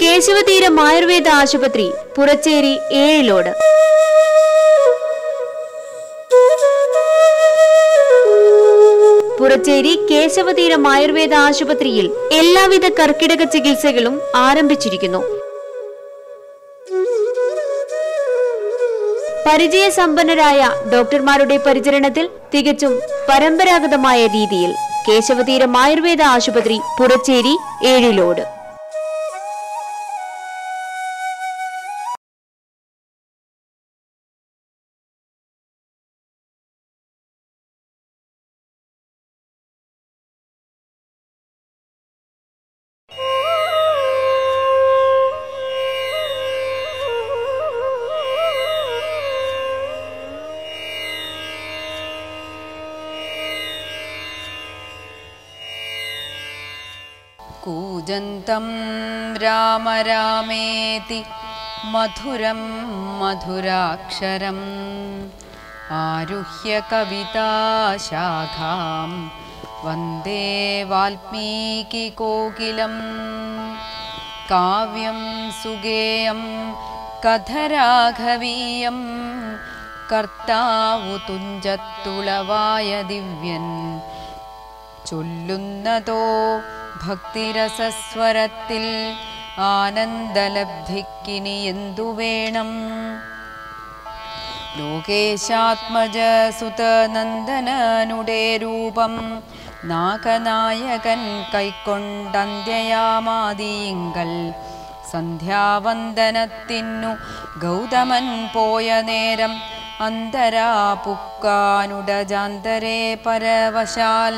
കേശവതീരം ആയുർവേദ ആശുപത്രി പുറച്ചേരി ഏഴിലോട് പുറച്ചേരി കേശവതീരം ആയുർവേദ ആശുപത്രിയിൽ എല്ലാവിധ കർക്കിടക ചികിത്സകളും ആരംഭിച്ചിരിക്കുന്നു പരിചയസമ്പന്നരായ ഡോക്ടർമാരുടെ പരിചരണത്തിൽ തികച്ചും പരമ്പരാഗതമായ രീതിയിൽ കേശവതീരം ആയുർവേദ ആശുപത്രി പുറച്ചേരി ഏഴിലോട് कूजन्तं राम रामेति मधुरं मधुराक्षरम् आरुह्य कविताशाखां वन्दे वाल्मीकिकोकिलं काव्यं सुगेयं कथराघवीयं कर्तावु तुञ्जत्तुळवाय दिव्यन् ചൊല്ലുന്നതോ ഭക്തിരസസ്വരത്തിൽ ആനന്ദലബ്ധിക്കിനി എന്തു വേണം ലോകേശാത്മജ സുതനന്ദനനുടെ രൂപം നാഗനായകൻ കൈക്കൊണ്ടന്ത്യയാമാതിയിങ്കൽ സന്ധ്യാവന്ദനത്തിനു ഗൗതമൻ പോയ നേരം അന്തരാ പുക്കാനുടജാന്തരേ പരവശാൽ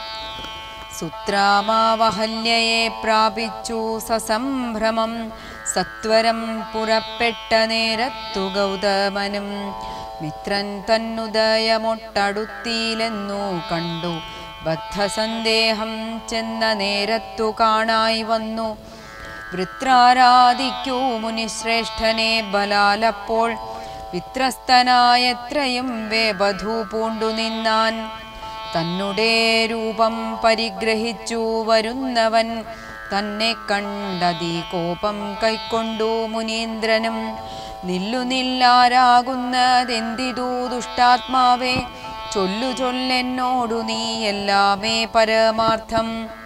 സുത്രാമാവഹല്യയെ പ്രാപിച്ചു സസംഭ്രമം സത്വരം പുറപ്പെട്ട നേരത്തു ഗൗതമനും മിത്രൻ തന്നുദയമൊട്ടടുത്തിയിലെന്നു കണ്ടു ബദ്ധസന്ദേഹം ചെന്ന നേരത്തു കാണായി വന്നു വൃത്രാരാധിക്കൂ മുനിശ്രേഷ്ഠനെ ബലാലപ്പോൾ വിത്രസ്തനായത്രയും വേബധൂ പൂണ്ടു നിന്നാൻ തന്നുടെ രൂപം പരിഗ്രഹിച്ചു വരുന്നവൻ തന്നെ കണ്ടതി കോപം കൈക്കൊണ്ടു മുനീന്ദ്രനും നില്ലു നില്ലാരാകുന്നതെന്തിതു ദുഷ്ടാത്മാവേ ചൊല്ലു ചൊല്ലെന്നോടു നീ എല്ലാമേ പരമാർത്ഥം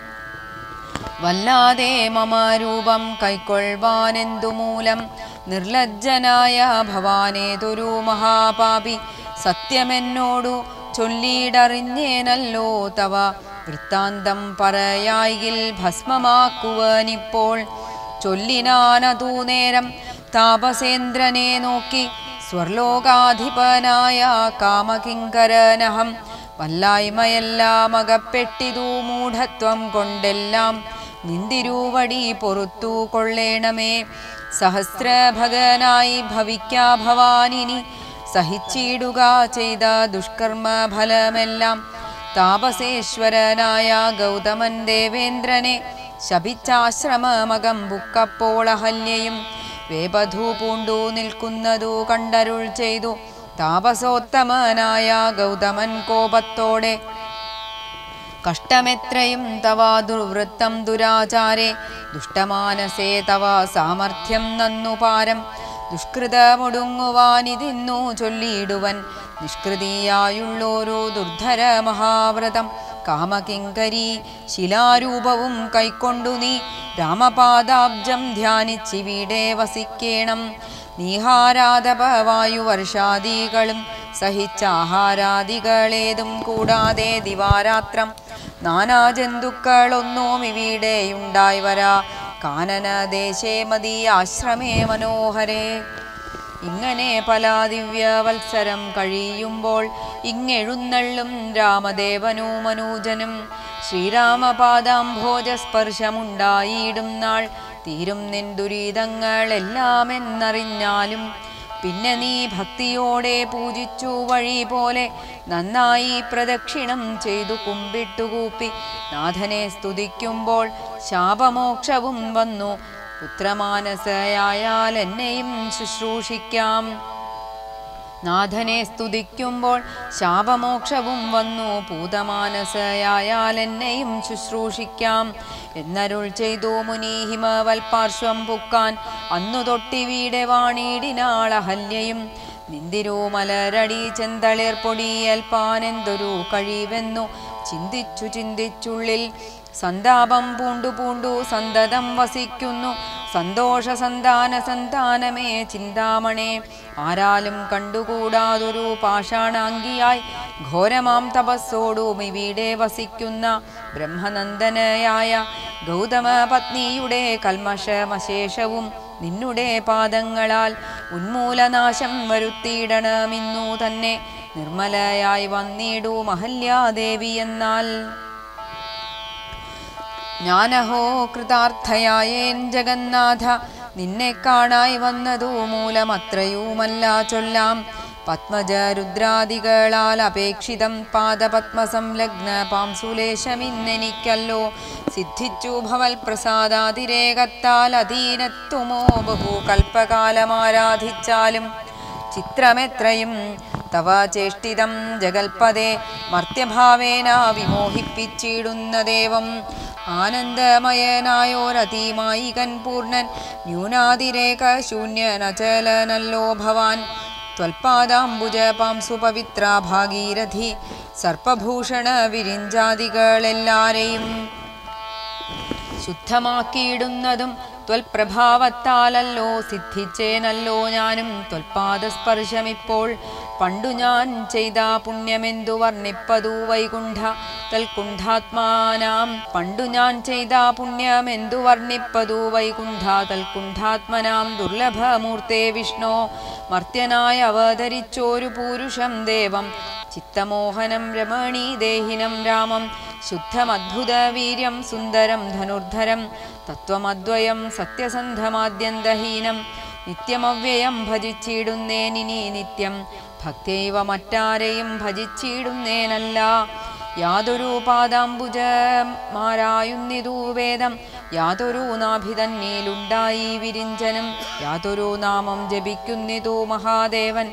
വല്ലാതെ മമ രൂപം കൈക്കൊള്ളുവാനെന്തു മൂലം നിർലജ്ജനായ ഭവാനേതൊരു മഹാപാപി സത്യമെന്നോടു ചൊല്ലിയിടറിഞ്ഞേനല്ലോ തവ വൃത്താന്തം പറയായിൽ ഭസ്മമാക്കുവാനിപ്പോൾ ചൊല്ലിനാനതൂ നേരം താപസേന്ദ്രനെ നോക്കി സ്വർലോകാധിപനായ കാമകിങ്കരനഹം വല്ലായ്മയെല്ലാം അകപ്പെട്ടിതു മൂഢത്വം കൊണ്ടെല്ലാം നിന്തിരുവടി പൊറുത്തു കൊള്ളേണമേ സഹസ്രഭഗനായി ഭവിക്കാ ഭവാനിനി സഹിച്ചിടുക ചെയ്ത ദുഷ്കർമ്മ ഫലമെല്ലാം താപസേശ്വരനായ ഗൗതമൻ ദേവേന്ദ്രനെ ശപിച്ചാശ്രമമകം ബുക്കപ്പോൾ അഹല്യയും വേപധു പൂണ്ടു നിൽക്കുന്നതു കണ്ടരുൾ ചെയ്തു താപസോത്തമനായ ഗൗതമൻ കോപത്തോടെ കഷ്ടമെത്രയും തവ ദുർവൃത്തം ദുരാചാരേ ദുഷ്ടമാനസേ തവ സാമർഥ്യം നന്നു പാരം ദുഷ്കൃതമൊടുങ്ങുവാനിതിന്നു ചൊല്ലിയിടുവൻ നിഷ്കൃതിയായുള്ളോരോ ദുർധര മഹാവ്രതം കാമകിങ്കരി ശിലാരൂപവും കൈക്കൊണ്ടു നീ രാമപാദാബ്ജം ധ്യാനിച്ചിവിടെ വസിക്കേണം നീഹാരാധപവായുവർഷാദികളും സഹിച്ചാഹാരാദികളേതും കൂടാതെ ദിവാരാത്രം നാനാജന്തുക്കളൊന്നും ഇവിടെയുണ്ടായി വരാ കാനനദേശേ മതി ആശ്രമേ മനോഹരേ ഇങ്ങനെ പല ദിവ്യവത്സരം കഴിയുമ്പോൾ ഇങ്ങെഴുന്നള്ളും രാമദേവനു മനൂജനും ശ്രീരാമപാദാംഭോജസ്പർശമുണ്ടായിടും നാൾ തീരും നിൻ ദുരിതങ്ങളെല്ലാം എന്നറിഞ്ഞാലും പിന്നെ നീ ഭക്തിയോടെ പൂജിച്ചു വഴി പോലെ നന്നായി പ്രദക്ഷിണം ചെയ്തു കുമ്പിട്ടുകൂപ്പി നാഥനെ സ്തുതിക്കുമ്പോൾ ശാപമോക്ഷവും വന്നു പുത്രമാനസയായാൽ എന്നെയും ശുശ്രൂഷിക്കാം നാഥനെ സ്തുതിക്കുമ്പോൾ ശാപമോക്ഷവും വന്നു പൂതമാനസയായാൽ എന്നെയും ശുശ്രൂഷിക്കാം എന്നരുൾ ചെയ്തു മുനി ഹിമവൽ പാർശ്വം പുക്കാൻ അന്നു തൊട്ടിവീടെ വാണിടിനാളഹല്യയും നിന്തിരു മലരടി ചെന്തളിർ പൊടിയേൽപ്പാനെന്തൊരു കഴിവെന്നു ചിന്തിച്ചു ചിന്തിച്ചുള്ളിൽ സന്താപം പൂണ്ടു പൂണ്ടു സന്തതം വസിക്കുന്നു സന്തോഷ സന്താന സന്താനമേ ചിന്താമണേ ആരാലും കണ്ടുകൂടാതൊരു പാഷാണാംഗിയായി ഘോരമാം തപസ്സോടും ഇവിടെ വസിക്കുന്ന ബ്രഹ്മനന്ദനയായ ഗൗതമ പത്നിയുടെ കൽമഷമശേഷവും നിന്നുടെ പാദങ്ങളാൽ ഉന്മൂലനാശം വരുത്തിയിടണമിന്നു തന്നെ നിർമ്മലയായി വന്നിടൂ മഹല്യാദേവി എന്നാൽ ഞാനഹോ കൃതാർത്ഥയായേൻ ജഗന്നാഥ നിന്നെ കാണായി വന്നതു മൂലമത്രയുമല്ല ചൊല്ലാം പത്മജ രുദ്രാദികളാൽ അപേക്ഷിതം പാദപത്മസംലഗ്ന പാംസുലേശമിന്നെനിക്കല്ലോ സിദ്ധിച്ചു ഭവൽ പ്രസാദാതിരേകത്താൽ അധീനത്വമോ ബഹു കൽപ്പകാലമാരാധിച്ചാലും ചിത്രമെത്രയും തവ ചേഷ്ടിതം ജഗൽപദേ മർത്യഭാവേന വിമോഹിപ്പിച്ചിടുന്ന ദേവം ആനന്ദമയനായോരതിമായികൻ പൂർണ്ണൻ ന്യൂനാതിരേക ശൂന്യനചലനല്ലോ ഭവാൻ ത്വൽപാദാംബുജ പാംസു പവിത്ര ഭാഗീരഥി സർപ്പഭൂഷണ വിരിഞ്ചാദികളെല്ലാരെയും ശുദ്ധമാക്കിയിടുന്നതും ത്വൽപ്രഭാവത്താലല്ലോ സിദ്ധിച്ചേനല്ലോ ഞാനും ത്വൽപാദസ്പർശമിപ്പോൾ പണ്ടു ഞാൻ ചെയ്ത പുണ്യമെന്തു വർണ്ണിപ്പതു വൈകുണ്ഠ തൽക്കുണ്ഠാത്മാനാം പണ്ടു ഞാൻ ചെയ്ത പുണ്യമെന്തു വർണ്ണിപ്പതു വൈകുണ്ഠ തൽക്കുണ്ഠാത്മനാം ദുർലഭമൂർത്തേ വിഷ്ണോ മർത്യനായി അവതരിച്ചോരു പൂരുഷം ദേവം ചിത്തമോഹനം രമണീ ദേഹിനം രാമം ശുദ്ധമദ്ഭുത വീര്യം സുന്ദരം ധനുർധരം തത്വമദ്വയം സത്യസന്ധമാദ്യന്തഹീനം നിത്യമവ്യയം ഭജിച്ചിടുന്നേനിനി നിത്യം ഭക്തൈവ മറ്റാരെയും ഭജിച്ചിടുന്നേനല്ല യാതൊരു പാദാംബുജമാരായുന്നിതു വേദം യാതൊരു നാഭിതന്നീലുണ്ടായി വിരിഞ്ചനം യാതൊരു നാമം ജപിക്കുന്നിതു മഹാദേവൻ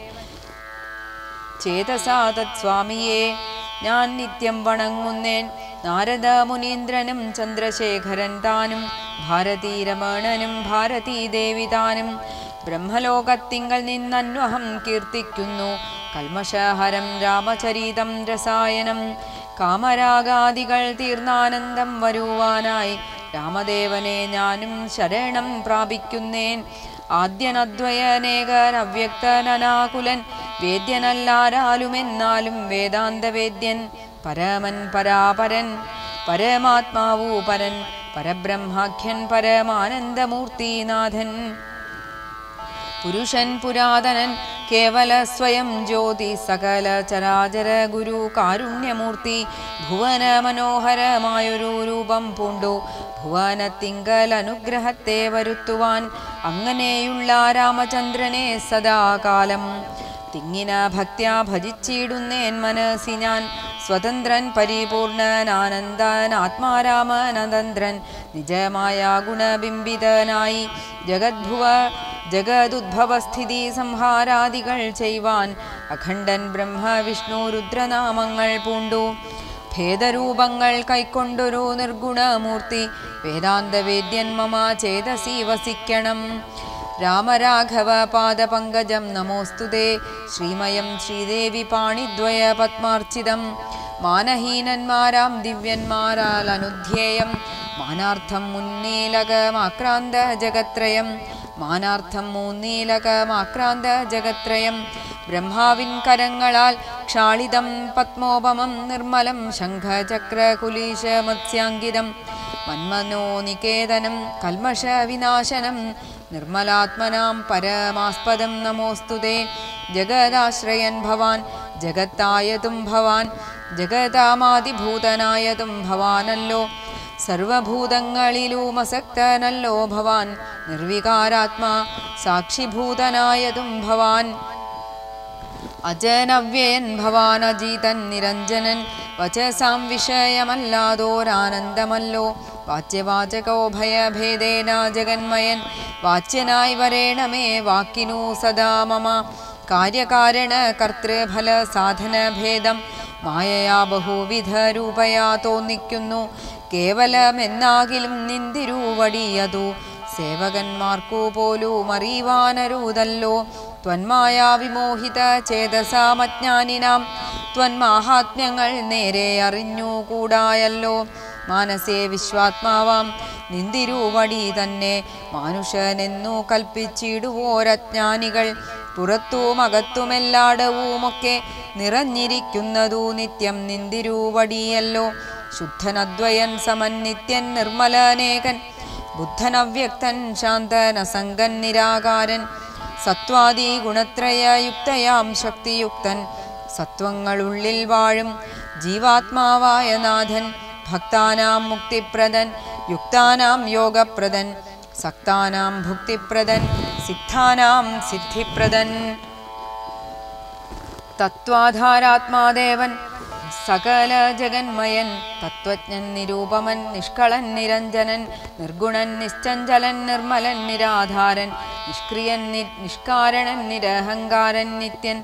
ചേതസാ തത്സ്വാമിയെ ഞാൻ നിത്യം വണങ്ങുന്നേൻ നാരദ മുനീന്ദ്രനും ചന്ദ്രശേഖരൻ താനും ഭാരതീരമണനും ഭാരതീദേവി താനും ബ്രഹ്മലോകത്തിങ്കൽ നിന്നന്വഹം കീർത്തിക്കുന്നു കൽമഷഹരം രാമചരിതം രസായനം കാമരാഗാദികൾ തീർന്നാനന്ദം വരുവാനായി രാമദേവനെ ഞാനും ശരണം പ്രാപിക്കുന്നേൻ ആദ്യനദ്വയനേകൻ അവ്യക്തനനാകുലൻ വേദ്യനല്ലാരാലുമെന്നാലും വേദാന്തവേദ്യൻ പരമൻ പരാപരൻ പരമാത്മാവു പരൻ പരബ്രഹ്മാഖ്യൻ പരമാനന്ദമൂർത്തിനാഥൻ പുരുഷൻ പുരാതനൻ കേവല സ്വയം ജ്യോതി സകല ചരാചര ഗുരു കാരുണ്യമൂർത്തി ഭുവന മനോഹരമായൊരു രൂപം പൂണ്ടു ഭുവനത്തിങ്കൽ അനുഗ്രഹത്തെ വരുത്തുവാൻ അങ്ങനെയുള്ള രാമചന്ദ്രനെ സദാകാലം തിങ്ങിന ഭക്ത്യാ ഭജിച്ചിടുന്നേൻ മനസ്സി ഞാൻ സ്വതന്ത്രൻ പരിപൂർണനാനന്ദൻ ആത്മാരാമനതന്ത്രൻ നിജമായ ഗുണബിംബിതനായി ജഗദ്ഭുവ ജഗദുദ്ഭവസ്ഥിതി സംഹാരാദികൾ ചെയ്യുവാൻ അഖണ്ഡൻ ബ്രഹ്മ വിഷ്ണു രുദ്രനാമങ്ങൾ പൂണ്ടു ഭേദരൂപങ്ങൾ കൈക്കൊണ്ടൊരു നിർഗുണമൂർത്തി വേദാന്തവേദ്യൻ മമ ചേതസി വസിക്കണം രാമരാഘവ പാദപങ്കജം നമോസ്തുതേ ശ്രീമയം ശ്രീദേവി പാണിദ്വയ പത്മാർച്ചിതം മാനഹീനന്മാരാം ദിവ്യന്മാരാൽ അനുധ്യേയം മാനാർത്ഥം മുന്നീലകമാക്രാന്ത ജഗത്രയം മാനാർത്ഥം മൂന്നീലകമാക്രാന്ത ജഗത്രയം ബ്രഹ്മാവിൻ കരങ്ങളാൽ ക്ഷാളിതം പത്മോപമം നിർമ്മലം ശംഖചക്രകുലീശ മത്സ്യാങ്കിതം മന്മനോ നികേതനം കൽമഷ വിനാശനം നിർമ്മലാത്മനാം പരമാസ്പദം നമോസ്തുതേ ജഗദാശ്രയൻ ഭവാൻ ജഗത്തായതും ഭവാൻ ജഗതാമാതിഭൂതനായതും ഭവാനല്ലോ സർവഭൂതങ്ങളിലുമസക്തനല്ലോ ഭവാൻ നിർവികാരാത്മാ സാക്ഷിഭൂതനായതും ഭവാൻ അജനവ്യയൻ ഭവാൻ അജീതൻ നിരഞ്ജനൻ വചസാം വിഷയമല്ലാതോരാനന്ദമല്ലോ വാച്യവാചകോ ഭയഭേദേന ജഗന്മയൻ വാച്യനായി വരേണമേ വാക്കിനു സദാ മമ കാര്യകാരണ കർത്തൃഫല സാധന ഭേദം മായയാ ബഹുവിധ രൂപയാ തോന്നിക്കുന്നു കേവലമെന്നാകിലും നിന്തിരുവടിയതു സേവകന്മാർക്കു പോലും അറിയുവാനരുതല്ലോ ത്വന്മായ വിമോഹിത ചേതസാമജ്ഞാനിനാം ത്വന്മാഹാത്മ്യങ്ങൾ നേരെ അറിഞ്ഞുകൂടായല്ലോ മാനസേ വിശ്വാത്മാവാം നിന്തിരുവടി തന്നെ മാനുഷനെന്നു കൽപ്പിച്ചിടുവോരജ്ഞാനികൾ പുറത്തും അകത്തുമെല്ലാടവുമൊക്കെ നിറഞ്ഞിരിക്കുന്നതു നിത്യം നിന്തിരുവടിയല്ലോ ശുദ്ധനദ്വയൻ സമൻ നിത്യൻ നിർമ്മലനേകൻ ബുദ്ധനവ്യക്തൻ ശാന്തനസംഗൻ നിരാകാരൻ സത്വാദി ഗുണത്രയയുക്തയാം ശക്തിയുക്തൻ സത്വങ്ങളുള്ളിൽ വാഴും ജീവാത്മാവായ നാഥൻ ഭക്താനാം മുക്തിപ്രദൻ യുക്താനാം യോഗപ്രദൻ സക്താനാം ഭുക്തിപ്രദൻ സിദ്ധാനാം സിദ്ധിപ്രദൻ തത്വാധാരാത്മാദേവൻ സകല ജഗന്മയൻ തത്വജ്ഞൻ നിരൂപമൻ നിഷ്കളൻ നിരഞ്ജനൻ നിർഗുണൻ നിശ്ചഞ്ചലൻ നിർമ്മലൻ നിരാധാരൻ നിഷ്ക്രിയൻ നി നിഷ്കാരണൻ നിരഹങ്കാരൻ നിത്യൻ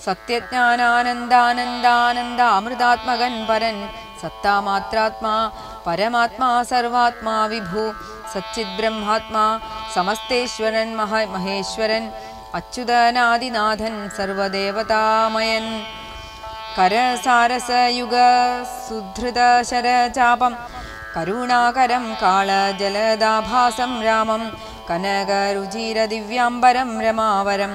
സത്യജ്ഞാനാനന്ദാനന്ദാനന്ദാമൃതാത്മകൻ പരൻ സത്താമാത്രാത്മാ പരമാത്മാ സർവാത്മാ വിഭു സച്ചിത് ബ്രഹ്മാത്മാ സമസ്തേശ്വരൻ മഹ മഹേശ്വരൻ അച്യുതനാദിനാഥൻ സർവദേവതാമയൻ കരസാരസയുഗ സുധൃത ശരചാപം കരുണാകരം കാളജലദാഭാസം രാമം കനകരുചിരദിവ്യാംബരം രമാവരം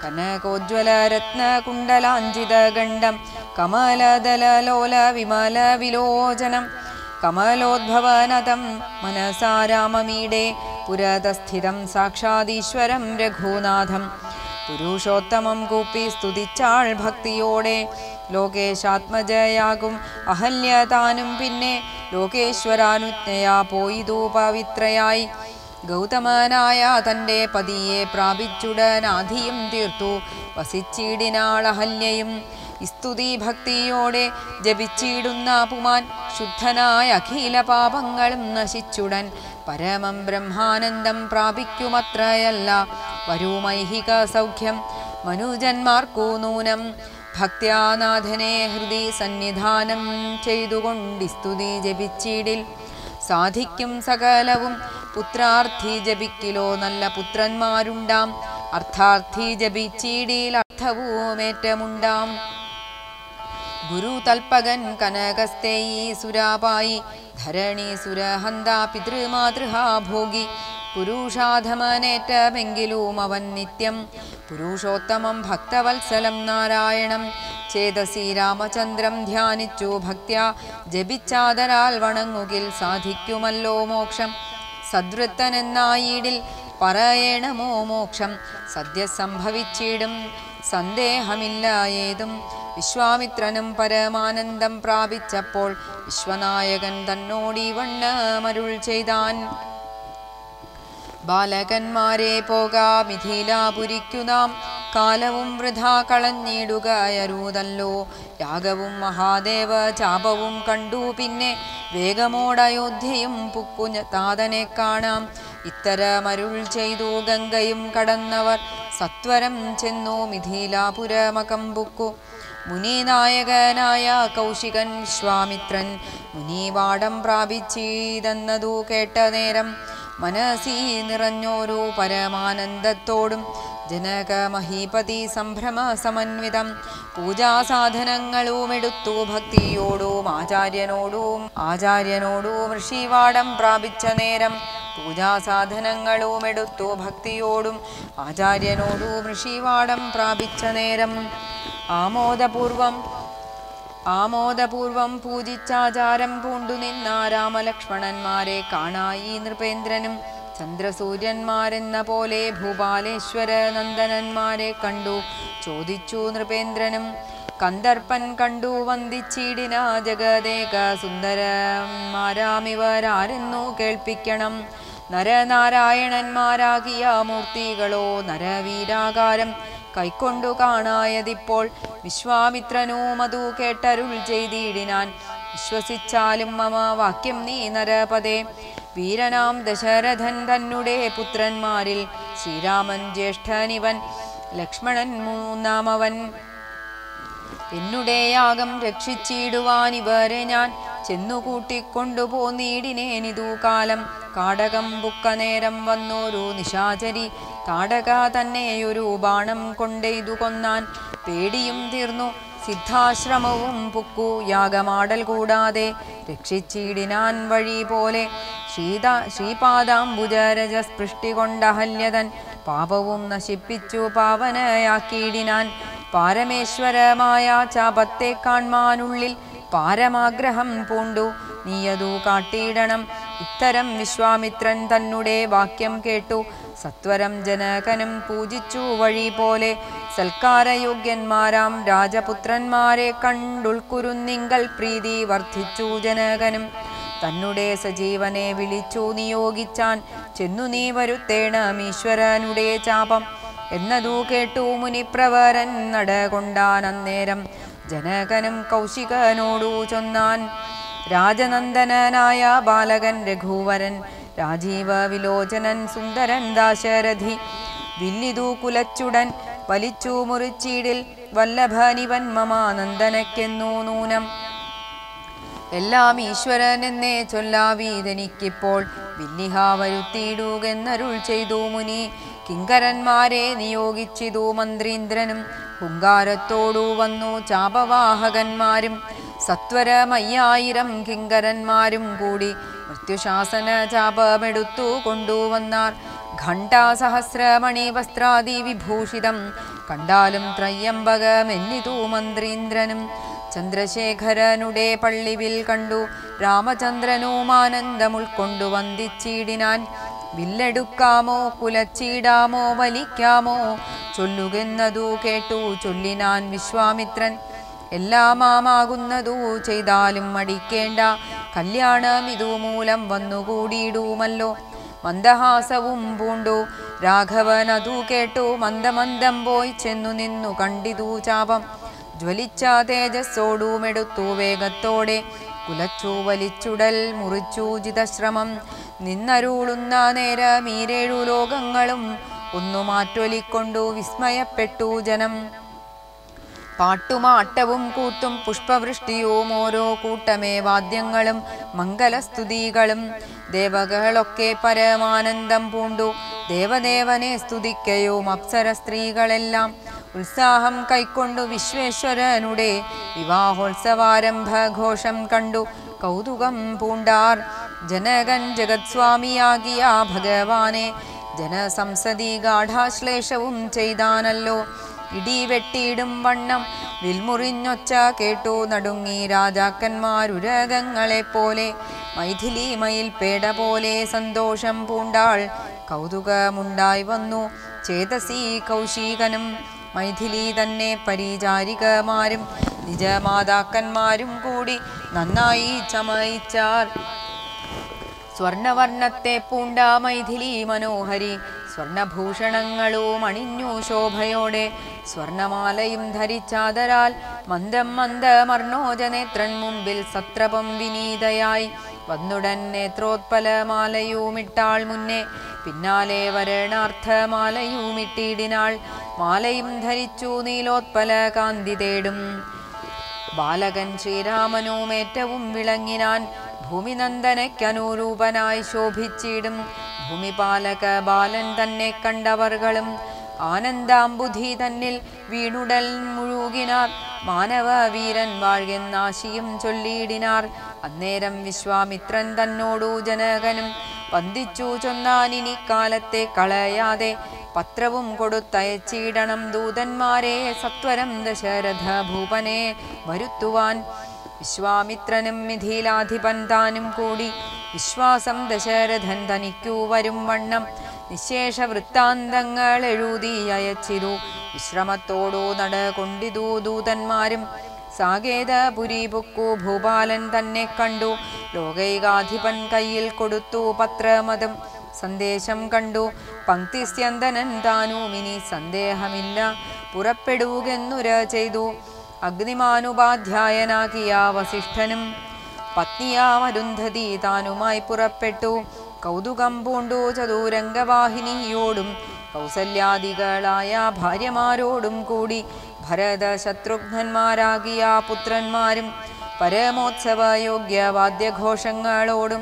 കനകോജ്വലരത്നകുണ്ടലാഞ്ചിതഗണ്ഡം കമലദലലോല വിമല വിലോചനം കമലോദ്ഭവനതം മനസാരാമമീടെ പുരതസ്ഥിതം സാക്ഷാദീശ്വരം രഘുനാഥം പുരുഷോത്തമം കൂപ്പി സ്തുതിച്ചാൾ ഭക്തിയോടെ ലോകേശാത്മജയാകും അഹല്യ താനും പിന്നെ ലോകേശ്വരാനുജ്ഞയാ പോയിതു പവിത്രയായി ഗൗതമനായ തൻ്റെ പതിയെ പ്രാപിച്ചുടനാധിയും തീർത്തു വസിച്ചിടിനാൾ അഹല്യയും സ്തുതി ഭക്തിയോടെ ജപിച്ചിടുന്ന പുമാൻ ശുദ്ധനായ അഖില പാപങ്ങളും നശിച്ചുടൻ പരമം ബ്രഹ്മാനന്ദം പ്രാപിക്കുമത്രയല്ല വരുമൈഹിക സൗഖ്യം മനുജന്മാർക്കു നൂനം ഭക്ത്യാനാഥനെ ഹൃദി സന്നിധാനം ചെയ്തുകൊണ്ട് സ്തുതി ജപിച്ചിടിൽ സാധിക്കും സകലവും പുത്രാർത്ഥി ജപിക്കിലോ നല്ല പുത്രന്മാരുണ്ടാം അർത്ഥാർത്ഥി ജപിച്ചിടിൽ അർത്ഥവുമേറ്റമുണ്ടാം ഗുരു തൽപകൻ കനകസ്തേയി സുരാപായി ധരണി സുരഹന്ത പിതൃമാതൃഹാ ഭോഗി പുരുഷാധമനേറ്റമെങ്കിലും അവൻ നിത്യം പുരുഷോത്തമം ഭക്തവത്സലം നാരായണം ചേതസി രാമചന്ദ്രം ധ്യാനിച്ചു ഭക്ത്യ ജപിച്ചാതരാൽ വണങ്ങുകിൽ സാധിക്കുമല്ലോ മോക്ഷം സദ്വൃത്തനെന്നായിടിൽ പറയണമോ മോക്ഷം സദ്യ സംഭവിച്ചിടും സന്ദേഹമില്ല ഏതും വിശ്വാമിത്രനും പരമാനന്ദം പ്രാപിച്ചപ്പോൾ വിശ്വനായകൻ തന്നോടി വണ്ണമരുൾ ചെയ്താൻ ബാലകന്മാരെ പോകാ മിഥിലാപുരിക്കു നാം കാലവും വൃഥാ കളഞ്ഞിടുകയരുതല്ലോ യാഗവും മഹാദേവ ചാപവും കണ്ടു പിന്നെ വേഗമോടയോധ്യയും പുക്കുഞ്ഞ താതനെ കാണാം ഇത്തരമരുൾ ചെയ്തു ഗംഗയും കടന്നവർ സത്വരം ചെന്നു മിഥിലാപുരമകം പുക്കു മുനിനായകനായ കൗശികൻ വിശ്വാമിത്രൻ മുനിവാടം പ്രാപിച്ചീതെന്നതു കേട്ട നേരം മനസ്സി നിറഞ്ഞോരു പരമാനന്ദത്തോടും ജനക മഹീപതി സംഭ്രമ സമന്വിതം പൂജാസാധനങ്ങളും എടുത്തു ഭക്തിയോടും ആചാര്യനോടും ആചാര്യനോടും ഋഷിവാടം പ്രാപിച്ച നേരം പൂജാസാധനങ്ങളും എടുത്തു ഭക്തിയോടും ആചാര്യനോടും ഋഷിവാടം പ്രാപിച്ച നേരം ആമോദപൂർവം ആമോദപൂർവം പൂജിച്ചാചാരം പൂണ്ടു നിന്ന രാമലക്ഷ്മണന്മാരെ കാണായി നൃപേന്ദ്രനും ചന്ദ്രസൂര്യന്മാരെന്ന പോലെ ഭൂപാലേശ്വര നന്ദനന്മാരെ കണ്ടു ചോദിച്ചു നൃപേന്ദ്രനും കന്ദർപ്പൻ കണ്ടു വന്ദിച്ചിടിന ജഗദേക സുന്ദരന്മാരാമിവരാരെന്നു കേൾപ്പിക്കണം നരനാരായണന്മാരാകിയ മൂർത്തികളോ നരവീരാകാരം കൈക്കൊണ്ടു കാണായതിപ്പോൾ വിശ്വാമിത്രനും അതു കേട്ടരുൾ ചെയ്തിടിനാൻ വിശ്വസിച്ചാലും മമ വാക്യം നീ നരപദേ വീരനാം ദശരഥൻ തന്നെ പുത്രന്മാരിൽ ശ്രീരാമൻ ജ്യേഷ്ഠനിവൻ ലക്ഷ്മണൻ മൂന്നാമവൻ എന്നുടെ യാഗം രക്ഷിച്ചിടുവാൻ ഇവരെ ഞാൻ ചെന്നുകൂട്ടിക്കൊണ്ടുപോന്നീടിനേനിതു കാലം കാടകം ബുക്ക നേരം വന്നോരു നിശാചരി താടക തന്നെയൊരു ബാണം കൊണ്ടെയ്തു കൊന്നാൻ പേടിയും തീർന്നു സിദ്ധാശ്രമവും പുക്കു യാഗമാടൽ കൂടാതെ രക്ഷിച്ചിടിനാൻ വഴി പോലെ ശ്രീത ശ്രീപാദാംബുജരജ സ്പൃഷ്ടി കൊണ്ടഹല്യതൻ പാപവും നശിപ്പിച്ചു പാവനയാക്കിയിടിനാൻ പാരമേശ്വരമായ ചാപത്തെ കാൺമാനുള്ളിൽ പാരമാഗ്രഹം പൂണ്ടു നീയതു കാട്ടിയിടണം ഇത്തരം വിശ്വാമിത്രൻ തന്നെ വാക്യം കേട്ടു സത്വരം ജനകനും പൂജിച്ചു വഴി പോലെ സൽക്കാരയോഗ്യന്മാരാം രാജപുത്രന്മാരെ കണ്ടുൾക്കുരുന്നിങ്കൽ പ്രീതി വർദ്ധിച്ചു ജനകനും തന്നെ സജീവനെ വിളിച്ചു നിയോഗിച്ചാൻ ചെന്നു നീ വരുത്തേണം ഈശ്വരനുടെ ചാപം എന്നതു കേട്ടു മുനിപ്രവരൻ നടകൊണ്ടാൻ അന്നേരം ജനകനും കൗശികനോടു ചൊന്നാൻ രാജനന്ദനായ ബാലകൻ രഘുവരൻ രാജീവ വിലോചനൻ സുന്ദരൻ ദാശരഥി വില്ലിതു കുലച്ചുടൻ വലിച്ചു മുറിച്ചീടിൽ വല്ലഭനിവൻ മമാനന്ദനക്കെന്നു നൂനം എല്ലാം ഈശ്വരൻ എന്നേ ചൊല്ലാവീതനിക്കിപ്പോൾ വില്ലിഹ വരുത്തിയിടുകെന്നരുൾ ചെയ്തു മുനി കിങ്കരന്മാരെ നിയോഗിച്ചിതു മന്ത്രീന്ദ്രനും ഹുങ്കാരത്തോടു വന്നു ചാപവാഹകന്മാരും സത്വരമയ്യായിരം കിങ്കരന്മാരും കൂടി മൃത്യുശാസന ചാപമെടുത്തു കൊണ്ടുവന്നാർ ഘണ്ടാസഹസ്രമണി വസ്ത്രാദി വിഭൂഷിതം കണ്ടാലും ത്രയ്യംബകമെന്നിതു മന്ത്രീന്ദ്രനും ചന്ദ്രശേഖരനുടെ പള്ളിവിൽ കണ്ടു രാമചന്ദ്രനും ആനന്ദം ഉൾക്കൊണ്ടു വന്ദിച്ചിടിനാൻ വില്ലെടുക്കാമോ കുലച്ചിടാമോ വലിക്കാമോ ചൊല്ലുകെന്നതു കേട്ടു ചൊല്ലിനാൻ വിശ്വാമിത്രൻ എല്ലാമാകുന്നതു ചെയ്താലും മടിക്കേണ്ട കല്യാണം ഇതു മൂലം വന്നുകൂടിയിടുമല്ലോ മന്ദഹാസവും പൂണ്ടു രാഘവൻ അതു കേട്ടു മന്ദമന്ദം പോയി ചെന്നു നിന്നു കണ്ടിതു ചാപം ജ്വലിച്ച തേജസ്സോടുമെടുത്തു വേഗത്തോടെ കുലച്ചു വലിച്ചുടൽ മുറിച്ചു ജിതശ്രമം നിന്നരുളുന്ന നേരം ഈരേഴു ലോകങ്ങളും ഒന്നു മാറ്റൊലിക്കൊണ്ടു വിസ്മയപ്പെട്ടു ജനം പാട്ടുമാട്ടവും കൂത്തും പുഷ്പവൃഷ്ടിയും ഓരോ കൂട്ടമേ വാദ്യങ്ങളും മംഗലസ്തുതികളും ദേവകളൊക്കെ പരമാനന്ദം പൂണ്ടു ദേവദേവനെ സ്തുതിക്കയും അപ്സര സ്ത്രീകളെല്ലാം ഉത്സാഹം കൈക്കൊണ്ടു വിശ്വേശ്വരനുടെ വിവാഹോത്സവാരംഭ ഘോഷം കണ്ടു കൗതുകം പൂണ്ടാർ ജനകൻ ജഗത്സ്വാമിയാകിയ ഭഗവാനെ ജനസംസതി ഗാഠാശ്ലേഷവും ചെയ്താനല്ലോ ഇടി വെട്ടിയിടും വണ്ണം വിൽമുറിഞ്ഞൊച്ച കേട്ടു നടുങ്ങി രാജാക്കന്മാരുരകങ്ങളെ പോലെ മൈഥിലി മയിൽ പേട പോലെ സന്തോഷം പൂണ്ടാൾ കൗതുകമുണ്ടായി വന്നു ചേതസി കൗശികനും മൈഥിലി തന്നെ പരിചാരികമാരും നിജമാതാക്കന്മാരും കൂടി നന്നായി ചമയിച്ചാർ സ്വർണവർണ്ണത്തെ പൂണ്ട മൈഥിലി മനോഹരി സ്വർണഭൂഷണങ്ങളും അണിഞ്ഞു ശോഭയോടെ സ്വർണമാലയും ധരിച്ചാദരാൽ മന്ദം മന്ദമർണോജനേത്രൻ മുമ്പിൽ സത്രപം വിനീതയായി വന്നുടൻ നേത്രോത്പലമാലയുമിട്ടാൾ മുന്നേ പിന്നാലെ വരണാർത്ഥമാലയുമിട്ടിടിനാൾ മാലയും ധരിച്ചു നീലോത്പല കാന്തി തേടും ബാലകൻ ശ്രീരാമനും ഏറ്റവും വിളങ്ങിനാൻ ഭൂമിനന്ദനയ്ക്കനുരൂപനായി ശോഭിച്ചിടും ഭൂമിപാലക ബാലൻ തന്നെ കണ്ടവർകളും ആനന്ദാംബുധി തന്നിൽ വീണുടൽ മുഴുകിനാർ മാനവ വീരൻ വാഴ്കെന്നാശിയും ചൊല്ലിയിടിനാർ അന്നേരം വിശ്വാമിത്രൻ തന്നോടു ജനകനും വന്ദിച്ചു ചൊന്നാനിനി കാലത്തെ കളയാതെ പത്രവും കൊടുത്തയച്ചിടണം ദൂതന്മാരെ സത്വരം ദശരഥ ഭൂപനെ വരുത്തുവാൻ വിശ്വാമിത്രനും മിഥിലാധിപൻ താനും കൂടി വിശ്വാസം ദശരഥൻ തനിക്കു വരും വണ്ണം നിശേഷ വൃത്താന്തങ്ങൾ എഴുതി അയച്ചിരു വിശ്രമത്തോടു നട കൊണ്ടിതു ദൂതന്മാരും സാകേതപുരി പൊക്കു ഭൂപാലൻ തന്നെ കണ്ടു ലോകൈകാധിപൻ കയ്യിൽ കൊടുത്തു പത്രമതും സന്ദേശം കണ്ടു പങ്ക്തിസ്യന്തനൻ താനും ഇനി സന്ദേഹമില്ല പുറപ്പെടുകെന്നുര ചെയ്തു അഗ്നിമാനുപാധ്യായനാകിയ വസിഷ്ഠനും പത്നിയാമരുന്ധതി താനുമായി പുറപ്പെട്ടു കൗതുകം പൂണ്ടു ചതുരംഗവാഹിനിയോടും കൗസല്യാദികളായ ഭാര്യമാരോടും കൂടി ഭരത ശത്രുഘ്നന്മാരാകിയ പുത്രന്മാരും പരമോത്സവയോഗ്യ വാദ്യഘോഷങ്ങളോടും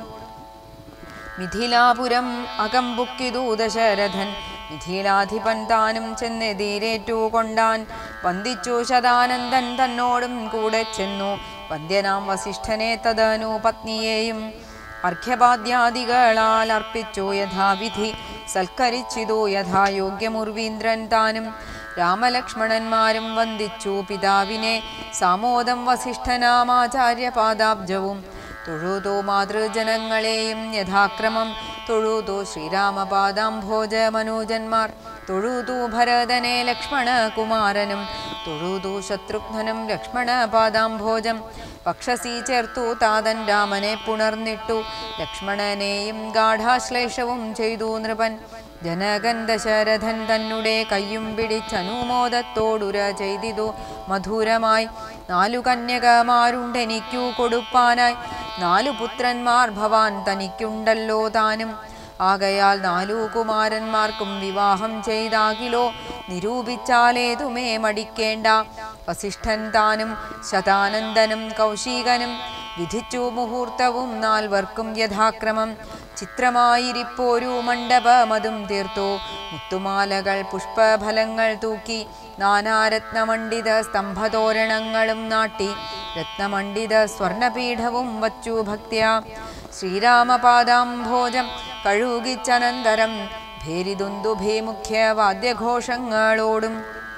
മിഥിലാപുരം അകമ്പുക്കിതു ദശരഥൻ മിഥിലാധിപൻ താനും ചെന്നെതിരേറ്റു കൊണ്ടാൻ വന്ദിച്ചു ശതാനന്ദൻ തന്നോടും കൂടെ ചെന്നു വന്ദ്യനാം വസിഷ്ഠനെ തദനു പത്നിയെയും അർഘ്യപാദ്യാദികളാൽ അർപ്പിച്ചു യഥാവിധി സൽക്കരിച്ചിതു യഥായോഗ്യമുർവീന്ദ്രൻ താനും രാമലക്ഷ്മണന്മാരും വന്ദിച്ചു പിതാവിനെ സാമോദം വസിഷ്ഠനാമാചാര്യപാദാബ്ജവും തൊഴുതു മാതൃജനങ്ങളെയും യഥാക്രമം തൊഴുതു ശ്രീരാമപാദാംഭോജ മനോജന്മാർ തൊഴുതു ഭരതനെ ലക്ഷ്മണ കുമാരനും തൊഴുതു ശത്രുഘ്നനും ലക്ഷ്മണ പാദാംഭോജം പക്ഷസി ചേർത്തു താതൻ രാമനെ പുണർന്നിട്ടു ലക്ഷ്മണനെയും ഗാഠാശ്ലേഷവും ചെയ്തു നൃപൻ ജനകൻ ദശരഥൻ തന്നെ കയ്യും പിടിച്ചനുമോദത്തോടുര ചെയ്തിതു മധുരമായി നാലു കന്യകമാരുണ്ടെനിക്കു കൊടുപ്പാനായി നാലു പുത്രന്മാർ ഭവാൻ തനിക്കുണ്ടല്ലോ താനും ആകയാൽ നാലു കുമാരന്മാർക്കും വിവാഹം ചെയ്താകിലോ നിരൂപിച്ചാലേതുമേ മടിക്കേണ്ട വസിഷ്ഠൻ താനും ശതാനന്ദനും കൗശികനും വിധിച്ചു മുഹൂർത്തവും നാൽവർക്കും യഥാക്രമം ചിത്രമായിരിപ്പോരു മണ്ഡപമതും തീർത്തു മുത്തുമാലകൾ പുഷ്പഫലങ്ങൾ തൂക്കി നാനാരത്നമണ്ഡിത സ്തംഭതോരണങ്ങളും നാട്ടി രത്നമണ്ഡിത സ്വർണപീഠവും വച്ചു ഭക്ത്യ ശ്രീരാമപാദാംഭോജം കഴുകിച്ചനന്തരം ഭേരിദുന്ദുഭേ മുഖ്യ വാദ്യഘോഷങ്ങളോടും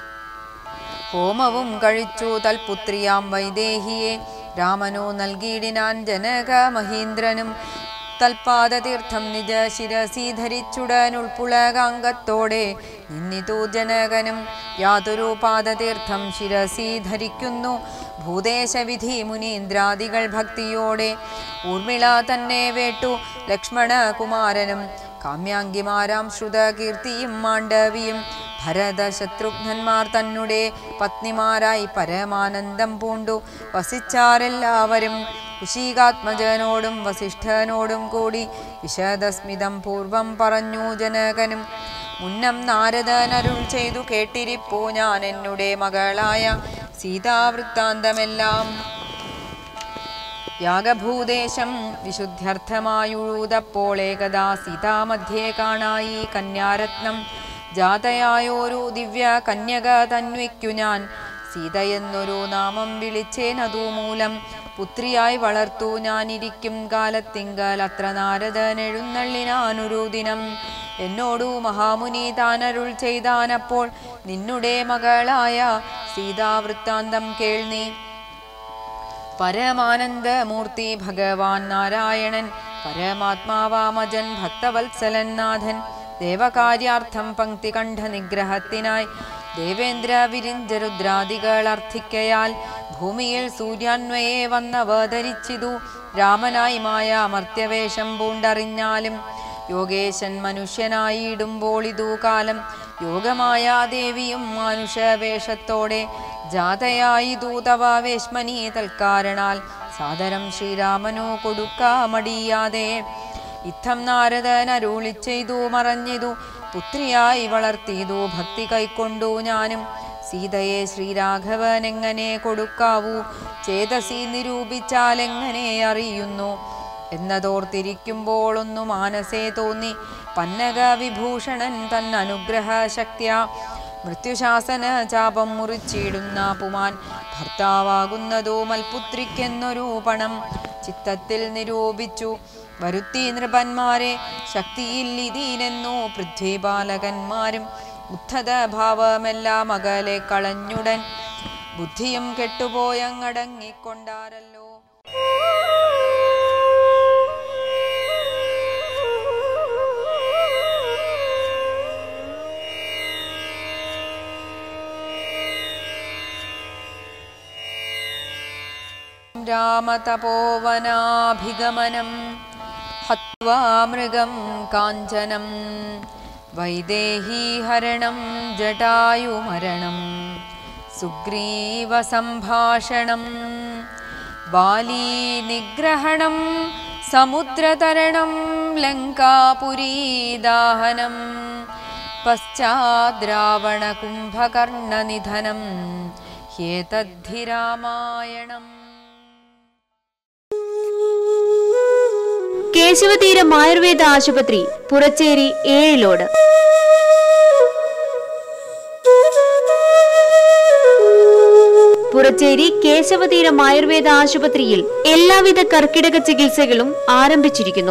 ഹോമവും കഴിച്ചു തൽപുത്രിയാം വൈദേഹിയെ രാമനു നൽകിയിടിനാൻ ജനക മഹീന്ദ്രനും തൽപാദതീർത്ഥം നിജ ശിരസി ധരിച്ചുടനുൾപ്പുളകാംഗത്തോടെ നിന്നിതു ജനകനും യാതൊരു പാദതീർത്ഥം ശിരസി ധരിക്കുന്നു ഭൂദേശവിധി മുനീന്ദ്രാദികൾ ഭക്തിയോടെ ഊർമിള തന്നെ വേട്ടു ലക്ഷ്മണ കുമാരനും കാമ്യാങ്കിമാരാം ശ്രുതകീർത്തിയും മാണ്ഡവിയും ഭരത ശത്രുഘ്നന്മാർ തന്നെ പത്നിമാരായി പരമാനന്ദം പൂണ്ടു വസിച്ചാരെല്ലാവരും കുശീകാത്മജനോടും വസിഷ്ഠനോടും കൂടി വിശദസ്മിതം പൂർവം പറഞ്ഞു ജനകനും മുന്നം നാരദനരുൾ ചെയ്തു കേട്ടിരിപ്പൂ ഞാൻ എന്നുടെ മകളായ സീതാവൃത്താന്തമെല്ലാം യാഗഭൂദേശം വിശുദ്ധ്യർത്ഥമായുഴുതപ്പോൾ ഏകദാ സീതാമധ്യേ കാണായി കന്യാരത്നം ജാതയായോരു ദിവ്യ കന്യക തന്വയ്ക്കു ഞാൻ സീതയെന്നൊരു നാമം വിളിച്ചേനതു മൂലം പുത്രിയായി വളർത്തു ഞാനിരിക്കും കാലത്തിങ്കൽ അത്ര നാരദൻ എഴുന്നള്ളിനാനൊരു ദിനം എന്നോടു മഹാമുനി താനരുൾ ചെയ്താനപ്പോൾ നിന്നുടെ മകളായ സീതാവൃത്താന്തം കേൾനീ പരമാനന്ദമൂർത്തി ഭഗവാൻ നാരായണൻ പരമാത്മാവാമജൻ ഭക്തവത്സലൻ നാഥൻ ദേവകാര്യാർത്ഥം പങ്ക്തികണ്ഠ നിഗ്രഹത്തിനായി ദേവേന്ദ്ര വിരിഞ്ചരുദ്രാദികൾ അർത്ഥിക്കയാൽ ഭൂമിയിൽ സൂര്യാന്വയെ വന്നവതരിച്ചിതു രാമനായി മായ മർത്യവേഷം പൂണ്ടറിഞ്ഞാലും യോഗേശൻ മനുഷ്യനായിടുമ്പോൾ ഇതു കാലം യോഗമായ ദേവിയും മാനുഷവേഷത്തോടെ ജാതയായി ദൂതവ വേശ്മനി തൽക്കാരണാൽ സാദരം ശ്രീരാമനു കൊടുക്കാമടിയാതെ ഇത്തം നാരദൻ അരുളി ചെയ്തു മറഞ്ഞിതു പുത്രിയായി വളർത്തിയതു ഭക്തി കൈക്കൊണ്ടു ഞാനും സീതയെ ശ്രീരാഘവൻ എങ്ങനെ കൊടുക്കാവൂ ചേതസി നിരൂപിച്ചാൽ എങ്ങനെ അറിയുന്നു എന്നതോർത്തിരിക്കുമ്പോൾ ഒന്നു മാനസേ തോന്നി പന്നക വിഭൂഷണൻ തൻ അനുഗ്രഹ ശക്തിയ മൃത്യുശാസന ചാപം മുറിച്ചിടുന്ന പുമാൻ ഭർത്താവാകുന്നതോ മൽപുത്രിക്കെന്നൊരു പണം ചിത്തത്തിൽ നിരൂപിച്ചു വരുത്തി നൃപന്മാരെ ശക്തിയിൽ ഇതിനെന്നു പൃഥ്വിപാലകന്മാരും ഉദ്ധത ഭാവമെല്ലാം അകലെ കളഞ്ഞുടൻ ബുദ്ധിയും കെട്ടുപോയങ്ങടങ്ങിക്കൊണ്ടാരല്ലോ രാമതപോവനാഭിഗമനം ഹത്വാ മൃഗം കാഞ്ചനം വൈദേഹീഹരണം ജടായുമരണം സുഗ്രീവസംഭാഷണം ബാലീനിഗ്രഹണം സമുദ്രതരണം ലങ്കാപുരീദാഹനം പശ്ചാദ്രാവണകുംഭകർണനിധനം ഹ്യേതദ്ധി രാമായണം കേശവതീരം ആയുർവേദ ആശുപത്രി പുറച്ചേരി ഏഴിലോട് പുറച്ചേരി കേശവതീരം ആയുർവേദ ആശുപത്രിയിൽ എല്ലാവിധ കർക്കിടക ചികിത്സകളും ആരംഭിച്ചിരിക്കുന്നു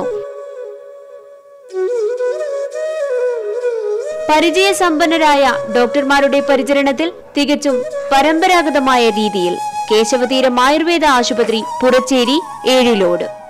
പരിചയസമ്പന്നരായ ഡോക്ടർമാരുടെ പരിചരണത്തിൽ തികച്ചും പരമ്പരാഗതമായ രീതിയിൽ കേശവതീരം ആയുർവേദ ആശുപത്രി പുറച്ചേരി ഏഴിലോട്